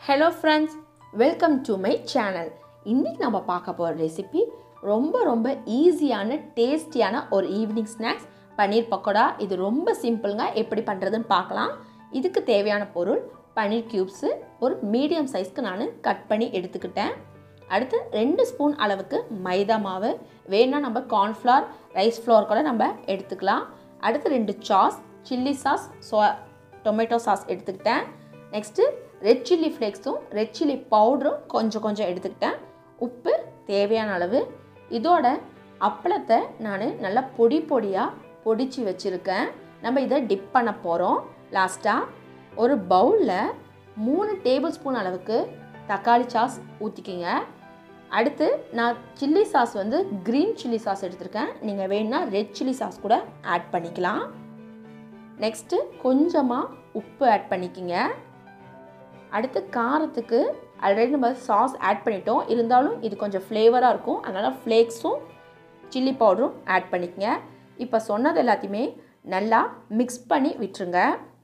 hello friends welcome to my channel இன்றைக்கி நம்ம பார்க்க போகிற ரெசிபி ரொம்ப ரொம்ப ஈஸியான டேஸ்டியான ஒரு ஈவினிங் ஸ்நாக்ஸ் பன்னீர் பக்கோடா இது ரொம்ப சிம்பிளுங்க எப்படி பண்ணுறதுன்னு பார்க்கலாம் இதுக்கு தேவையான பொருள் பன்னீர் க்யூப்ஸு ஒரு மீடியம் சைஸ்க்கு நான் கட் பண்ணி எடுத்துக்கிட்டேன் அடுத்து ரெண்டு ஸ்பூன் அளவுக்கு மைதா மாவு வேணா நம்ம கார்ன்ஃப்ளவர் ரைஸ் ஃப்ளோர் கூட நம்ம எடுத்துக்கலாம் அடுத்து ரெண்டு sauce chilli sauce so tomato sauce எடுத்துக்கிட்டேன் நெக்ஸ்ட்டு ரெட் சில்லி ஃப்ளேக்ஸும் ரெட் சில்லி பவுடரும் கொஞ்சம் கொஞ்சம் எடுத்துக்கிட்டேன் உப்பு தேவையான அளவு இதோட அப்பளத்தை நான் நல்லா பொடி பொடியாக பொடிச்சு வச்சுருக்கேன் நம்ம இதை டிப் பண்ண போகிறோம் லாஸ்ட்டாக ஒரு பவுலில் மூணு டேபிள் ஸ்பூன் அளவுக்கு தக்காளி சாஸ் ஊற்றிக்கிங்க அடுத்து நான் சில்லி சாஸ் வந்து க்ரீன் சில்லி சாஸ் எடுத்திருக்கேன் நீங்கள் வேணும்னா ரெட் சில்லி சாஸ் கூட ஆட் பண்ணிக்கலாம் நெக்ஸ்ட்டு கொஞ்சமாக உப்பு ஆட் பண்ணிக்கிங்க அடுத்து காரத்துக்கு ஆல்ரெடி நம்ம சாஸ் ஆட் பண்ணிட்டோம் இருந்தாலும் இது கொஞ்சம் ஃப்ளேவராக இருக்கும் அதனால் ஃப்ளேக்ஸும் சில்லி பவுடரும் ஆட் பண்ணிக்கங்க இப்போ சொன்னது எல்லாத்தையுமே நல்லா மிக்ஸ் பண்ணி விட்டுருங்க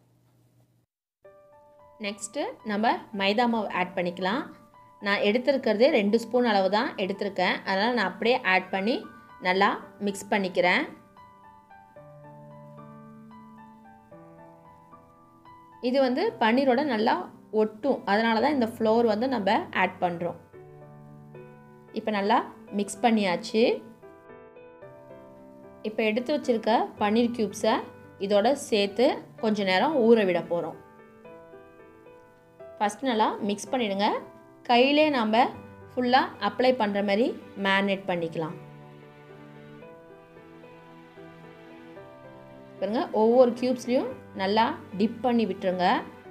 நெக்ஸ்ட்டு நம்ம மைதா மாவு ஆட் பண்ணிக்கலாம் நான் எடுத்திருக்கிறதே ரெண்டு ஸ்பூன் அளவு தான் எடுத்திருக்கேன் அதனால் நான் அப்படியே ஆட் பண்ணி நல்லா மிக்ஸ் பண்ணிக்கிறேன் இது வந்து பன்னீரோட நல்லா ஒட்டும் அதனால தான் இந்த ஃப்ளோர் வந்து நம்ம ஆட் பண்ணுறோம் இப்போ நல்லா மிக்ஸ் பண்ணியாச்சு இப்போ எடுத்து வச்சுருக்க பன்னீர் க்யூப்ஸை இதோட சேர்த்து கொஞ்ச நேரம் ஊற விட போகிறோம் ஃபஸ்ட் நல்லா மிக்ஸ் பண்ணிவிடுங்க கையிலே நாம் ஃபுல்லாக அப்ளை பண்ணுற மாதிரி மேரினேட் பண்ணிக்கலாம் பாருங்க ஒவ்வொரு க்யூப்ஸ்லேயும் நல்லா டிப் பண்ணி விட்டுருங்க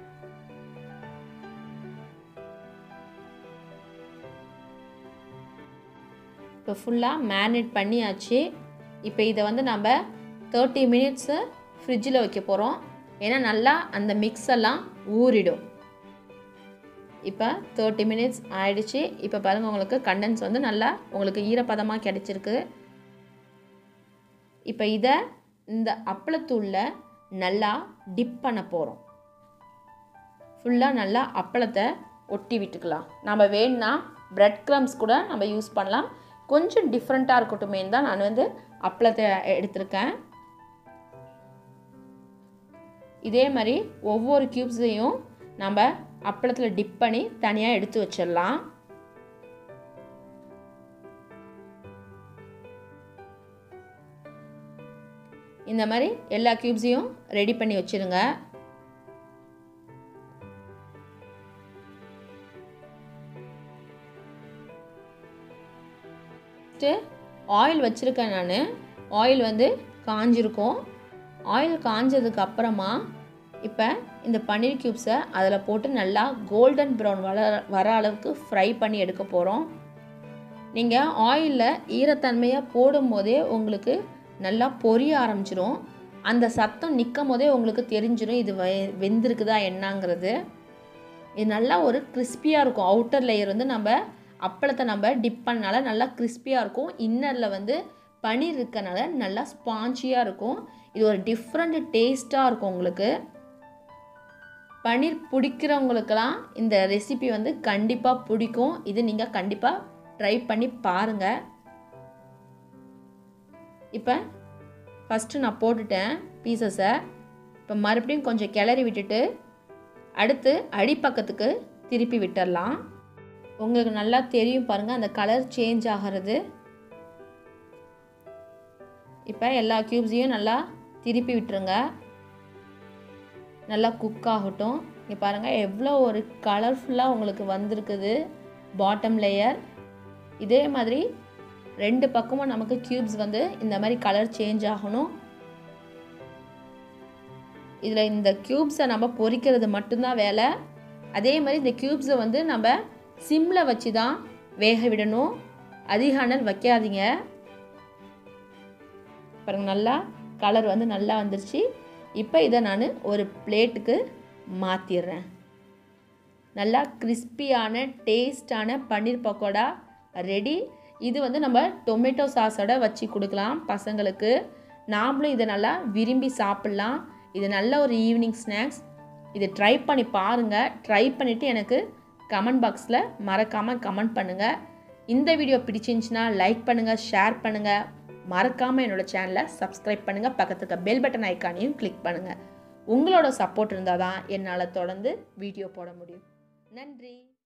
இப்போ ஃபுல்லாக மேரினேட் பண்ணியாச்சு இப்போ இதை வந்து நம்ம தேர்ட்டி மினிட்ஸு ஃப்ரிட்ஜில் வைக்க போகிறோம் ஏன்னா நல்லா அந்த மிக்ஸ் எல்லாம் ஊறிடும் இப்போ தேர்ட்டி மினிட்ஸ் ஆயிடுச்சு இப்போ பாருங்கள் உங்களுக்கு கண்டென்ஸ் வந்து நல்லா உங்களுக்கு ஈரப்பதமாக கிடச்சிருக்கு இப்போ இதை இந்த அப்பளத்தூளில் நல்லா டிப் பண்ண போகிறோம் ஃபுல்லாக நல்லா அப்பளத்தை ஒட்டி விட்டுக்கலாம் நம்ம வேணும்னா ப்ரெட் க்ரம்ஸ் கூட நம்ம யூஸ் பண்ணலாம் கொஞ்சம் டிஃப்ரெண்ட்டாக இருக்கட்டுமே தான் நான் வந்து அப்பளத்தை எடுத்திருக்கேன் இதே மாதிரி ஒவ்வொரு க்யூப்ஸையும் நம்ம அப்பளத்தில் டிப் பண்ணி தனியாக எடுத்து வச்சிடலாம் இந்த மாதிரி எல்லா க்யூப்ஸையும் ரெடி பண்ணி வச்சுருங்க ஆயில் வச்சுருக்கேன் நான் ஆயில் வந்து காஞ்சிருக்கும் ஆயில் காஞ்சதுக்கு அப்புறமா இப்போ இந்த பன்னீர் க்யூப்ஸை அதில் போட்டு நல்லா கோல்டன் ப்ரௌன் வர வர அளவுக்கு ஃப்ரை பண்ணி எடுக்க போகிறோம் நீங்கள் ஆயிலில் ஈரத்தன்மையாக போடும்போதே உங்களுக்கு நல்லா பொரிய ஆரம்பிச்சிரும் அந்த சத்தம் நிற்கும் போதே உங்களுக்கு தெரிஞ்சிடும் இது வெ வெந்திருக்குதா என்னங்கிறது இது நல்லா ஒரு கிறிஸ்பியாக இருக்கும் அவுட்டர் லேயர் வந்து நம்ம அப்பளத்தை நம்ம டிப் பண்ணனால நல்லா கிறிஸ்பியாக இருக்கும் இன்னரில் வந்து பனீர் இருக்கனால நல்லா ஸ்பாஞ்சியாக இருக்கும் இது ஒரு டிஃப்ரெண்ட் டேஸ்ட்டாக இருக்கும் உங்களுக்கு பன்னீர் பிடிக்கிறவங்களுக்கெல்லாம் இந்த ரெசிபி வந்து கண்டிப்பாக பிடிக்கும் இது நீங்கள் கண்டிப்பாக ட்ரை பண்ணி பாருங்கள் இப்போ ஃபஸ்ட்டு நான் போட்டுட்டேன் பீசஸை இப்போ மறுபடியும் கொஞ்சம் கிளறி விட்டுட்டு அடுத்து அடிப்பக்கத்துக்கு திருப்பி விட்டுடலாம் உங்களுக்கு நல்லா தெரியும் பாருங்கள் அந்த கலர் சேஞ்ச் ஆகிறது இப்போ எல்லா க்யூப்ஸையும் நல்லா திருப்பி விட்டுருங்க நல்லா குக் ஆகட்டும் இங்கே பாருங்கள் எவ்வளோ ஒரு கலர்ஃபுல்லாக உங்களுக்கு வந்திருக்குது பாட்டம் லேயர் இதே மாதிரி ரெண்டு பக்கமும் நமக்கு க்யூப்ஸ் வந்து இந்த மாதிரி கலர் சேஞ்ச் ஆகணும் இதில் இந்த க்யூப்ஸை நம்ம பொரிக்கிறது மட்டும்தான் வேலை அதே மாதிரி இந்த க்யூப்ஸை வந்து நம்ம சிம்மில் வச்சு தான் வேக விடணும் அதிக அனல் வைக்காதீங்க பாருங்கள் நல்லா கலர் வந்து நல்லா வந்துருச்சு இப்போ இதை நான் ஒரு பிளேட்டுக்கு மாற்றிடுறேன் நல்லா கிறிஸ்பியான டேஸ்டான பன்னீர் பக்கோடா ரெடி இது வந்து நம்ம டொமேட்டோ சாஸோட வச்சு கொடுக்கலாம் பசங்களுக்கு நாமளும் இதை நல்லா விரும்பி சாப்பிட்லாம் இது நல்ல ஒரு ஈவினிங் ஸ்நாக்ஸ் இதை ட்ரை பண்ணி பாருங்கள் ட்ரை பண்ணிவிட்டு எனக்கு கமெண்ட் பாக்ஸில் மறக்காமல் கமெண்ட் பண்ணுங்கள் இந்த வீடியோ பிடிச்சிருந்துச்சின்னா லைக் பண்ணுங்கள் ஷேர் பண்ணுங்கள் மறக்காமல் என்னோடய சேனலை சப்ஸ்கிரைப் பண்ணுங்கள் பக்கத்துக்கு பெல் பட்டன் ஐக்கானையும் கிளிக் பண்ணுங்கள் உங்களோட சப்போர்ட் இருந்தால் தான் என்னால் தொடர்ந்து வீடியோ போட முடியும் நன்றி